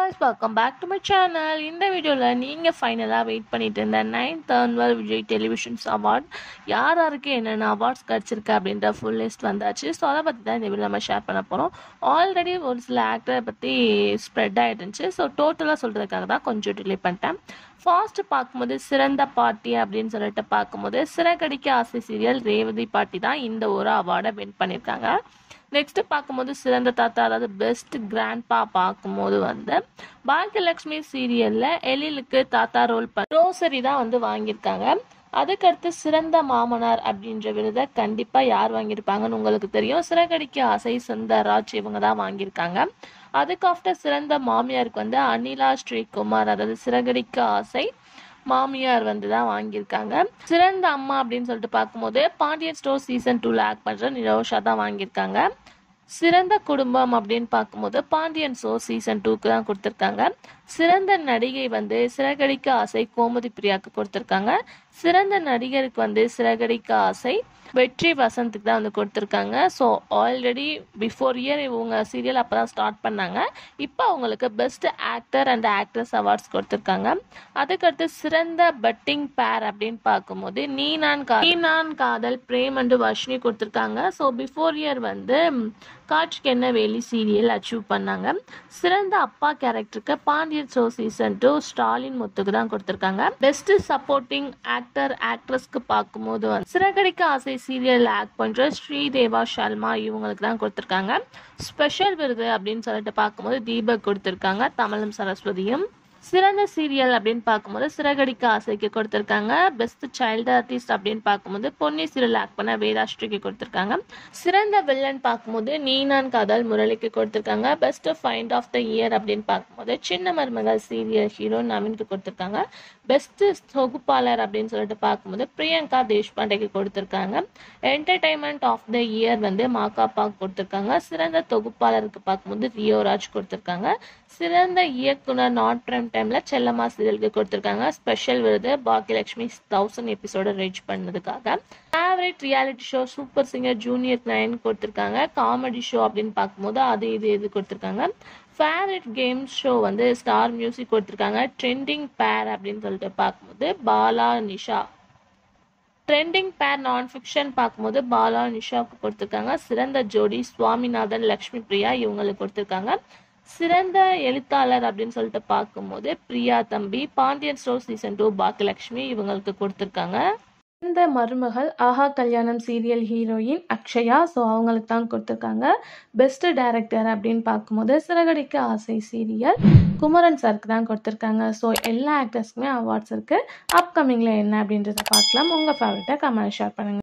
guys welcome back to my channel இந்த வீடியோவில் நீங்கள் ஃபைனலாக வெயிட் பண்ணிட்டு இருந்த ninth annual Vijay televisions award யார் யாருக்கு என்னென்ன அவார்ட்ஸ் கிடச்சிருக்கு அப்படின்ற ஃபுல் லிஸ்ட் வந்தாச்சு ஸோ அதை பற்றி தான் இந்த வீடியோ நம்ம ஷேர் பண்ண போகிறோம் ஆல்ரெடி ஒரு சில ஆக்டரை பற்றி ஸ்ப்ரெட் ஆகிருந்துச்சு ஸோ டோட்டலாக சொல்கிறதுக்காக தான் கொஞ்சம் டிலே பண்ணிட்டேன் ஃபாஸ்ட் பார்க்கும்போது சிறந்த பாட்டி அப்படின்னு சொல்லிட்டு பார்க்கும்போது சிறகடிக்க ஆசை சீரியல் ரேவதி பாட்டி தான் இந்த ஒரு அவார்டை வின் பண்ணியிருக்காங்க நெக்ஸ்ட் பார்க்கும்போது சிறந்த தாத்தா அதாவது பெஸ்ட் கிராண்ட்பா பார்க்கும்போது வந்து பாக்கியலட்சுமி சீரியல்ல எழிலுக்கு தாத்தா ரோல் பண்ண ரோசரி தான் வந்து வாங்கியிருக்காங்க அதுக்கடுத்து சிறந்த மாமனார் அப்படின்ற விருதை கண்டிப்பா யார் வாங்கியிருப்பாங்கன்னு உங்களுக்கு தெரியும் சிறகடிக்க ஆசை சுந்தர்ராஜ் இவங்க தான் வாங்கியிருக்காங்க அதுக்கு ஆஃப்டர் சிறந்த மாமியாருக்கு வந்து அனிலா ஸ்ரீகுமார் அதாவது சிறகடிக்க ஆசை மாமியார் வந்து தான் வாங்கியிருக்காங்க சிறந்த அம்மா அப்படின்னு சொல்லிட்டு பார்க்கும்போது பாண்டியன் ஸ்டோர் சீசன் டூல ஆக்ட் பண்ற நிரோஷா தான் வாங்கியிருக்காங்க சிறந்த குடும்பம் அப்படின்னு பார்க்கும்போது பாண்டியன் சோ சீசன் டூக்கு தான் கொடுத்துருக்காங்க சிறந்த நடிகை வந்து சிறகடிக்க ஆசை கோமதி பிரியாக்கு கொடுத்துருக்காங்க சிறந்த நடிகருக்கு வந்து சிறகடிக்க ஆசை வெற்றி வசந்துக்கு தான் வந்து கொடுத்துருக்காங்க ஸோ ஆல்ரெடி பிஃபோர் இயர் இவங்க சீரியல் அப்போ தான் ஸ்டார்ட் பண்ணாங்க இப்போ அவங்களுக்கு best actor and actress awards கொடுத்துருக்காங்க அதுக்கடுத்து சிறந்த பட்டிங் பேர் அப்படின்னு பார்க்கும்போது நீ நான் கா நீ நான் காதல் பிரேம் அண்டு வர்ஷினி கொடுத்துருக்காங்க ஸோ பிஃபோர் இயர் வந்து காட்சிக்கு என்ன வேலி சீரியல் அச்சீவ் பண்ணாங்க சிறந்த அப்பா கேரக்டருக்கு Pandian show season two Stalin முத்துக்கு தான் கொடுத்துருக்காங்க பெஸ்ட் சப்போர்ட்டிங் ஆக்டர் ஆக்ட்ரஸ்க்கு பார்க்கும்போது வந்து சிறகடிக்க ஆசை சீரியல் ஆக்ட் பண்ற ஸ்ரீதேவா ஷர்மா இவங்களுக்கு தான் கொடுத்துருக்காங்க ஸ்பெஷல் விருது அப்படின்னு சொல்லிட்டு பார்க்கும்போது தீபக் கொடுத்துருக்காங்க தமிழும் சரஸ்வதியும் சிறந்த சீரியல் அப்படின்னு பார்க்கும்போது சிறகடிக்க ஆசைக்கு கொடுத்துருக்காங்க பெஸ்ட் சைல்டு ஆர்டிஸ்ட் அப்படின்னு பார்க்கும்போது பொன்னி சீரியல் ஆக்ட் பண்ண வேதாஸ்ரீக்கு கொடுத்துருக்காங்க சிறந்த வில்லன் பார்க்கும்போது நீ நான் காதல் முரளிக்கு கொடுத்துருக்காங்க best find of the year அப்படின்னு பார்க்கும்போது சின்ன மருமகள் சீரியல் ஹீரோ நவீனுக்கு கொடுத்துருக்காங்க பெஸ்ட் தொகுப்பாளர் அப்படின்னு சொல்லிட்டு பார்க்கும்போது பிரியங்கா தேஷ்பாண்டேக்கு கொடுத்துருக்காங்க என்டர்டைன்மெண்ட் ஆஃப் த இயர் வந்து மாகாப்பா கொடுத்துருக்காங்க சிறந்த தொகுப்பாளருக்கு பார்க்கும்போது ரியோராஜ் கொடுத்துருக்காங்க சிறந்த இயக்குனர் நாட் பிரைம் டைம்ல செல்லம்மா சீரியலுக்கு கொடுத்துருக்காங்க ஸ்பெஷல் விருது பாக்கியலட்சுமி தௌசண்ட் எபிசோட ரீச் பண்ணதுக்காக favourite reality show super singer junior nine கொடுத்துருக்காங்க காமெடி ஷோ அப்படின்னு பார்க்கும்போது அது இது இது கொடுத்துருக்காங்க ஃபேவரட் கேம் ஷோ வந்து ஸ்டார் மியூசிக் கொடுத்துருக்காங்க ட்ரெண்டிங் பேர் அப்படின்னு சொல்லிட்டு பார்க்கும்போது பாலா நிஷா ட்ரெண்டிங் பேர் நான் ஃபிக்ஷன் பார்க்கும்போது பாலா நிஷாவுக்கு கொடுத்துருக்காங்க சிறந்த ஜோடி சுவாமிநாதன் லக்ஷ்மி பிரியா இவங்களுக்கு கொடுத்துருக்காங்க சிறந்த எழுத்தாளர் அப்படின்னு சொல்லிட்டு பார்க்கும்போது பிரியா தம்பி Pandian store season two Baakiyalakshmi இவங்களுக்கு கொடுத்துருக்காங்க இந்த மருமகள் ஆஹா கல்யாணம் சீரியல் ஹீரோயின் அக்ஷயா ஸோ அவங்களுக்கு தான் கொடுத்துருக்காங்க பெஸ்ட் டைரக்டர் அப்படின்னு பார்க்கும்போது சிறகடிக்க ஆசை சீரியல் குமரன் சாருக்கு தான் கொடுத்துருக்காங்க ஸோ எல்லா ஆக்டர்ஸ்க்குமே அவார்ட்ஸ் இருக்குது அப்கமிங்கில் என்ன அப்படின்றத பார்க்கலாம் உங்கள் ஃபேவரட்டை கமெண்ட் ஷேர் பண்ணுங்கள்